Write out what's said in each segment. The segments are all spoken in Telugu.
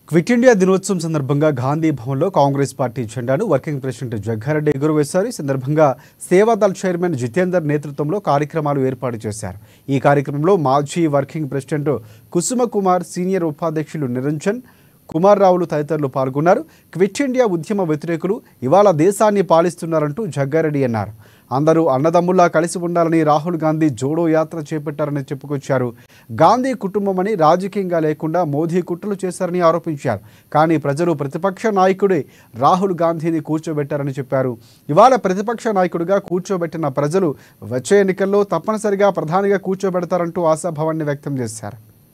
క్విట్ ఇండియా దినోత్సవం సందర్భంగా గాంధీ భవన్లో కాంగ్రెస్ పార్టీ జెండాను వర్కింగ్ ప్రెసిడెంట్ జగ్గారెడ్డి ఎగురవేశారు ఈ సందర్భంగా సేవాదల్ చైర్మన్ జితేందర్ నేతృత్వంలో కార్యక్రమాలు ఏర్పాటు చేశారు ఈ కార్యక్రమంలో మాజీ working president Kusuma Kumar senior ఉపాధ్యక్షులు నిరంజన్ కుమార్ రావులు తదితరులు పాల్గొన్నారు క్విట్ ఇండియా ఉద్యమ వ్యతిరేకులు ఇవాళ దేశాన్ని పాలిస్తున్నారంటూ జగ్గారెడ్డి అన్నారు అందరూ అన్నదమ్ముల్లా కలిసి ఉండాలని రాహుల్ గాంధీ జోడో యాత్ర చేపట్టారని చెప్పుకొచ్చారు గాంధీ కుటుంబమని రాజకీయంగా లేకుండా మోదీ కుట్రలు చేశారని ఆరోపించారు కానీ ప్రజలు ప్రతిపక్ష నాయకుడే రాహుల్ గాంధీని కూర్చోబెట్టారని చెప్పారు ఇవాళ ప్రతిపక్ష నాయకుడిగా కూర్చోబెట్టిన ప్రజలు వచ్చే ఎన్నికల్లో తప్పనిసరిగా ప్రధానిగా కూర్చోబెడతారంటూ ఆశాభావాన్ని వ్యక్తం చేశారు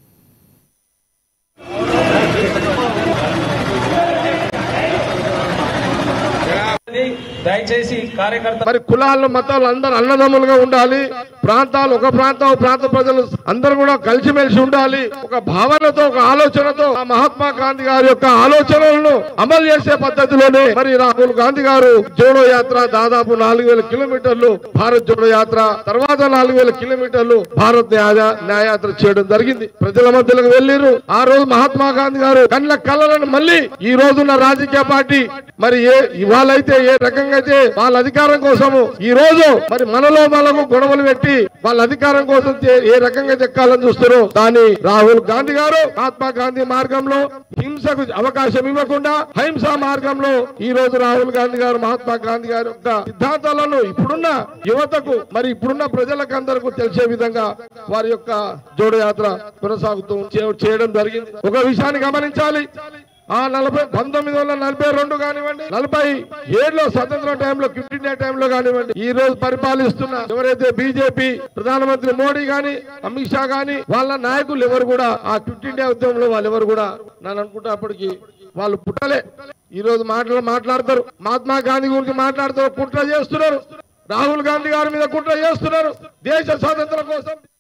దయచేసి కార్యకర్త మరి కులాలు మతాలు అందరు అన్నదమ్ములుగా ఉండాలి ప్రాంతాలు ఒక ప్రాంతం ఒక ప్రాంత ప్రజలు అందరూ కూడా కలిసిమెలిసి ఉండాలి ఒక భావనతో ఒక ఆలోచనతో ఆ మహాత్మా గాంధీ గారి యొక్క ఆలోచనలను అమలు చేసే పద్ధతిలోనే మరి రాహుల్ గాంధీ గారు జోడో యాత్ర దాదాపు నాలుగు వేల కిలోమీటర్లు భారత్ జోడో యాత్ర తర్వాత నాలుగు వేల కిలోమీటర్లు భారత్ న్యాయ న్యాయయాత్ర చేయడం జరిగింది ప్రజల మధ్యలోకి వెళ్ళిరు ఆ రోజు మహాత్మా గాంధీ గారు కళ్ళ కళ్ళలను మళ్ళీ ఈ రోజున్న రాజకీయ పార్టీ మరి ఏ ఇవాళైతే ఏ రకంగా అయితే వాళ్ళ అధికారం కోసము ఈ రోజు మరి మనలో మనకు గొడవలు పెట్టి వాళ్ళ అధికారం కోసం చే- ఏ రకంగా చెక్కాలని చూస్తారో దాని రాహుల్ గాంధీ గారు మహాత్మా గాంధీ మార్గంలో హింసకు అవకాశం ఇవ్వకుండా అహింసా మార్గంలో ఈ రోజు రాహుల్ గాంధీ గారు మహాత్మా గాంధీ గారి యొక్క సిద్ధాంతాలను ఇప్పుడున్న యువతకు మరి ఇప్పుడున్న ప్రజలకు అందరికీ తెలిసే విధంగా వారి యొక్క జోడో యాత్ర కొనసాగుతూ చే- చేయడం జరిగింది ఒక విషయాన్ని గమనించాలి ఆ నలభై పంతొమ్మిది వందల నలభై రెండు కానివ్వండి నలభై ఏడులో స్వతంత్ర టైంలో క్విట్ ఇండియా టైంలో కానివ్వండి ఈ రోజు పరిపాలిస్తున్న ఎవరైతే బీజేపీ ప్రధానమంత్రి మోడీ గాని అమిత్ షా గాని వాళ్ళ నాయకులు ఎవరు కూడా ఆ క్విట్ ఇండియా ఉద్యమంలో వాళ్ళు ఎవరు కూడా నన్ను అనుకుంటున్నప్పటికీ వాళ్ళు పుట్టలే ఈ రోజు మాటలు మాట్లాడతారు మహాత్మా గాంధీ గురించి మాట్లాడుతూ కుట్ర చేస్తున్నారు రాహుల్ గాంధీ గారి మీద కుట్ర చేస్తున్నారు దేశ స్వాతంత్రం కోసం